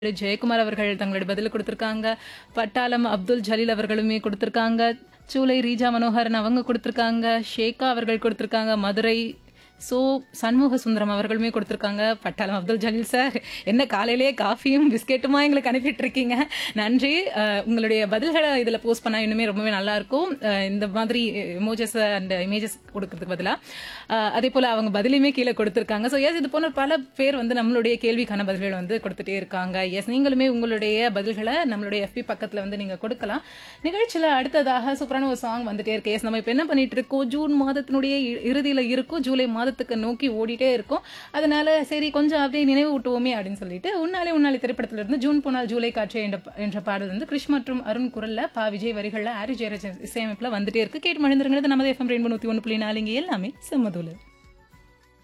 ஜெயக்குமார் அவர்கள் தங்களுடைய பதில் கொடுத்திருக்காங்க பட்டாளம் அப்துல் ஜலீல் அவர்களுமே கொடுத்திருக்காங்க சூலை ரீஜா மனோகரன் அவங்க கொடுத்திருக்காங்க ஷேகா அவர்கள் கொடுத்திருக்காங்க மதுரை சோ சண்முக சுந்தரம் அவர்களுமே கொடுத்திருக்காங்க பட்டாளம் அப்துல் ஜலீல் சார் என்ன காலையிலேயே காஃபியும் பிஸ்கெட்டுமா எங்களுக்கு அனுப்பிட்டு இருக்கீங்க நன்றி அஹ், உங்களுடைய பதில்களை இதில் போஸ்ட் பண்ணால் இன்னுமே ரொம்பவே நல்லா இருக்கும் அஹ், இந்த மாதிரி எமோஜஸ் அண்ட் இமேஜஸ் கொடுக்கறதுக்கு பதிலாக அதே போல் அவங்க பதிலையுமே கீழே கொடுத்திருக்காங்க ஸோ எஸ் இது போன்ற பல பேர் வந்து நம்மளுடைய கேள்விக்கான பதில்கள் வந்து கொடுத்துட்டே இருக்காங்க எஸ் நீங்களுமே உங்களுடைய பதில்களை நம்மளுடைய எஃபி பக்கத்தில் வந்து நீங்கள் கொடுக்கலாம் நிகழ்ச்சியில் அடுத்ததாக சூப்பரான ஒரு சாங் வந்துட்டே இருக்கு எஸ் நம்ம இப்போ என்ன பண்ணிட்டு இருக்கோம் ஜூன் மாதத்தினுடைய இ- இறுதியில இருக்கும் ஜூலை மாதத்துக்கு நோக்கி ஓடிட்டே இருக்கும் அதனால சரி கொஞ்சம் அப்படியே நினைவு ஊட்டுவோமே அப்படின்னு சொல்லிட்டு உன்னாலே உன்னாலே திரைப்படத்துல இருந்து ஜூன் போனால் ஜூலை காற்று என்ற என்ற பாடல் வந்து கிருஷ் மற்றும் அருண் குரல்ல பா விஜய் வரிகள்ல ஆரி ஜெயராஜ் இசையமைப்புல வந்துட்டே இருக்கு கேட்டு மகிழ்ந்துருங்கிறது நமது எஃப்எம் ரெயின்போ நூத்தி ஒன்று புள்ளி நாலு இங்க எல்லாமே செம்மதூல